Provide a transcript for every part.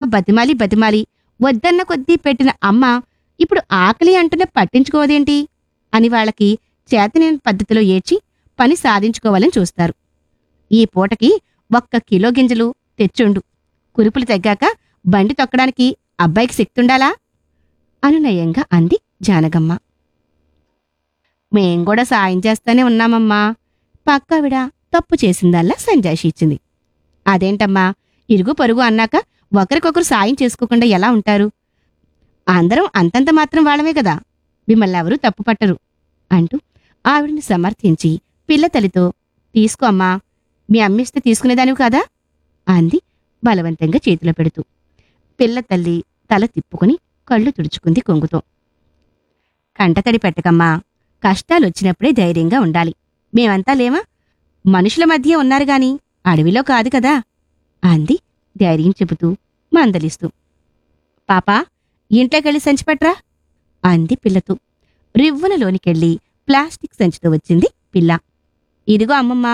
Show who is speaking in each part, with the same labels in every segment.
Speaker 1: బతిమాలి బతిమాలి వద్దన్న కొద్దీ పెట్టిన అమ్మ ఇప్పుడు ఆకలి అంటూనే పట్టించుకోదేంటి అని వాళ్ళకి చేతనైన పద్ధతిలో ఏడ్చి పని సాధించుకోవాలని చూస్తారు ఈ పూటకి ఒక్క కిలో గింజలు తెచ్చుండు కురుపులు తగ్గాక బండి తొక్కడానికి అబ్బాయికి శక్తుండాలా అనునయంగా అంది జానగమ్మ మేం కూడా సాయం చేస్తానే ఉన్నామమ్మా పక్కావిడ తప్పు చేసిందల్లా సంజాయిషి ఇచ్చింది అదేంటమ్మా ఇరుగు పొరుగు అన్నాక ఒకరికొకరు సాయం చేసుకోకుండా ఎలా ఉంటారు అందరం అంతంత మాత్రం వాళ్ళమే కదా మిమ్మల్ని ఎవరూ తప్పు పట్టరు అంటూ ఆవిడని సమర్థించి పిల్ల తల్లితో తీసుకో అమ్మా మీ అమ్మిస్తే తీసుకునేదానివి కాదా అంది బలవంతంగా చేతిలో పెడుతూ పిల్ల తల్లి తల తిప్పుకుని కళ్ళు తుడుచుకుంది కొంగుతో కంటతడి పెట్టకమ్మా కష్టాలొచ్చినప్పుడే ధైర్యంగా ఉండాలి మేమంతా లేమా మనుషుల మధ్య ఉన్నారు గాని అడవిలో కాదు కదా అంది ధైర్యం చెబుతూ మందలిస్తూ పాపా ఇంట్లోకెళ్ళి సంచిపట్రా అంది పిల్లతో రివ్వున లోనికెళ్ళి ప్లాస్టిక్ సంచితో వచ్చింది పిల్ల ఇదిగో అమ్మమ్మా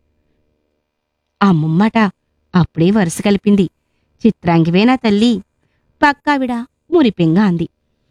Speaker 1: అమ్మమ్మట అప్పుడే వరుస కలిపింది చిత్రాంగివేనా తల్లి పక్కావిడ మురిపెంగా అంది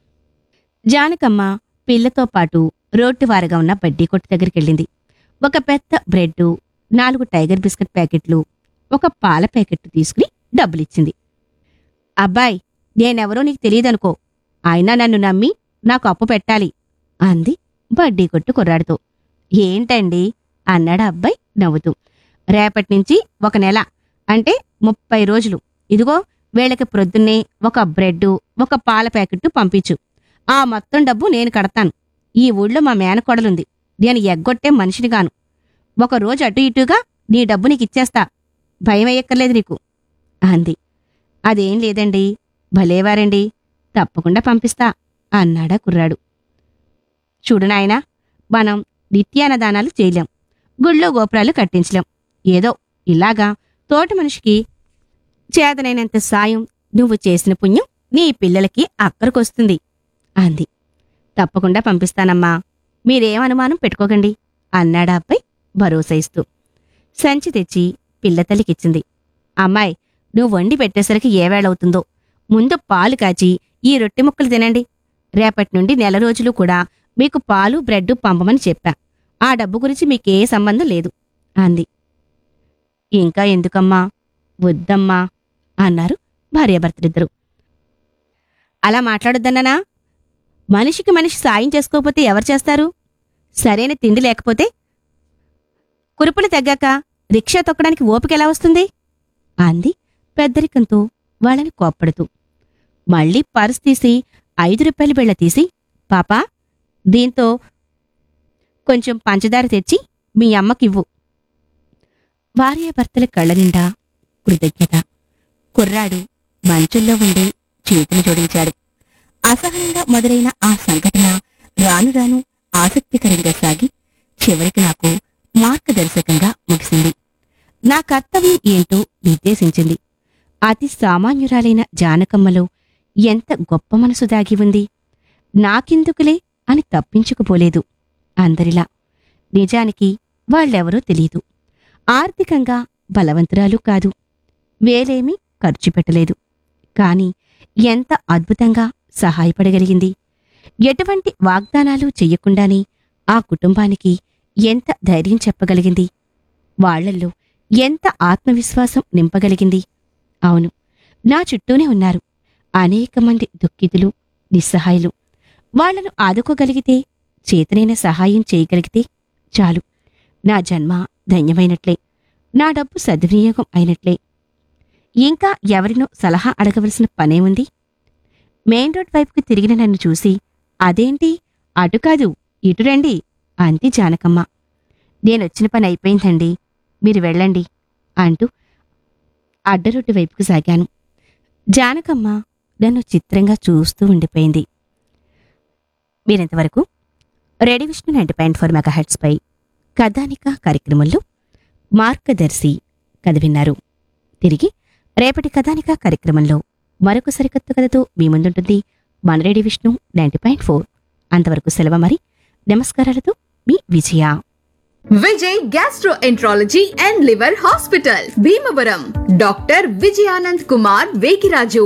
Speaker 1: జానకమ్మ పిల్లతో పాటు రోడ్డువారగా ఉన్న బడ్డీ కొట్టు దగ్గరికెళ్ళింది ఒక పెద్ద బ్రెడ్ నాలుగు టైగర్ బిస్కెట్ ప్యాకెట్లు ఒక పాల ప్యాకెట్ తీసుకుని డబ్బులిచ్చింది అబ్బాయ్ నేనెవరో నీకు తెలియదనుకో అయినా నన్ను నమ్మి నాకు అప్పు పెట్టాలి అంది బడ్డీ కొట్టు కుర్రాడితో ఏంటండి అన్నాడు అబ్బాయి నవ్వుతూ రేపటి నుంచి ఒక నెల అంటే ముప్పై రోజులు ఇదిగో వీళ్ళకి ప్రొద్దున్నే ఒక బ్రెడ్ ఒక పాల ప్యాకెట్ పంపించు ఆ మొత్తం డబ్బు నేను కడతాను ఈ ఊళ్ళో మా మేనకోడలుంది నేను ఎగ్గొట్టే మనిషిని గాను ఒక రోజు అటు ఇటుగా నీ డబ్బు నీకు ఇచ్చేస్తా భయం అయ్యక్కర్లేదు నీకు అంది అదేం లేదండి భలేవారండి తప్పకుండా పంపిస్తా అన్నాడా కుర్రాడు చూడు నాయనా మనం నిత్యానదానాలు చేయలేం గుళ్ళో గోపురాలు కట్టించలేం ఏదో ఇలాగా తోటి మనిషికి చేతనైనంత సాయం నువ్వు చేసిన పుణ్యం నీ పిల్లలకి అక్కడికొస్తుంది అంది తప్పకుండా పంపిస్తానమ్మా మీరేం అనుమానం పెట్టుకోకండి అన్నాడా అబ్బాయి భరోసా ఇస్తూ సంచి తెచ్చి పిల్లతల్లికిచ్చింది అమ్మాయి నువ్వు వండి పెట్టేసరికి ఏ వేళవుతుందో ముందు పాలు కాచి ఈ రొట్టె ముక్కలు తినండి రేపటి నుండి నెల రోజులు కూడా మీకు పాలు బ్రెడ్ పంపమని చెప్పా ఆ డబ్బు గురించి మీకే సంబంధం లేదు అంది ఇంకా ఎందుకమ్మా వద్దమ్మా అన్నారు భార్యాభర్తలిద్దరూ అలా మాట్లాడొద్దన్నానా మనిషికి మనిషి సాయం చేసుకోకపోతే ఎవరు చేస్తారు సరైన తిండి లేకపోతే కురుపులు తగ్గాక రిక్షా తొక్కడానికి ఓపిక ఎలా వస్తుంది అంది పెద్దరికంతో వాళ్ళని కోప్పడుతూ మళ్ళీ పర్స్ తీసి ఐదు రూపాయల బిళ్ళ తీసి పాపా దీంతో కొంచెం పంచదార తెచ్చి మీ అమ్మకివ్వు భార్యాభర్తల కళ్ళ నిండా కృతజ్ఞత కుర్రాడు మంచుల్లో ఉండి చేతులు జోడించాడు అసహనంగా మొదలైన ఆ సంఘటన రాను రాను ఆసక్తికరంగా సాగి చివరికి నాకు మార్గదర్శకంగా ముగిసింది నా కర్తవ్యం ఏంటో నిర్దేశించింది అతి సామాన్యురాలైన జానకమ్మలో ఎంత గొప్ప మనసు దాగి ఉంది నాకెందుకులే అని తప్పించుకుపోలేదు అందరిలా నిజానికి వాళ్ళెవరో తెలీదు ఆర్థికంగా బలవంతురాలు కాదు వేలేమీ ఖర్చు పెట్టలేదు కాని ఎంత అద్భుతంగా సహాయపడగలిగింది ఎటువంటి వాగ్దానాలు చెయ్యకుండానే ఆ కుటుంబానికి ఎంత ధైర్యం చెప్పగలిగింది వాళ్ళల్లో ఎంత ఆత్మవిశ్వాసం నింపగలిగింది అవును నా చుట్టూనే ఉన్నారు అనేక మంది దుఃఖితులు నిస్సహాయులు వాళ్లను ఆదుకోగలిగితే చేతనైన సహాయం చేయగలిగితే చాలు నా జన్మ ధన్యమైనట్లే నా డబ్బు సద్వినియోగం అయినట్లే ఇంకా ఎవరినో సలహా అడగవలసిన పనేముంది మెయిన్ రోడ్ వైపుకి తిరిగిన నన్ను చూసి అదేంటి అటు కాదు ఇటు రండి అంది జానకమ్మ నేనొచ్చిన పని అయిపోయిందండి మీరు వెళ్ళండి అంటూ అడ్డరొడ్డు వైపుకు సాగాను జానకమ్మ నన్ను చిత్రంగా చూస్తూ ఉండిపోయింది మీరింతవరకు radio Vishnu ninety point four mega పై కథానిక కార్యక్రమంలో మార్గదర్శి కథ విన్నారు తిరిగి రేపటి కథానిక కార్యక్రమంలో మరొక సరికొత్త కథతో మీ ముందుంటుంది మన radio Vishnu ninety point four అంతవరకు సెలవు మరి నమస్కారాలతో మీ Vijaya
Speaker 2: Vijay gastroenterology and liver hospital Bhimavaram doctor Vijayanand Kumar వేకిరాజు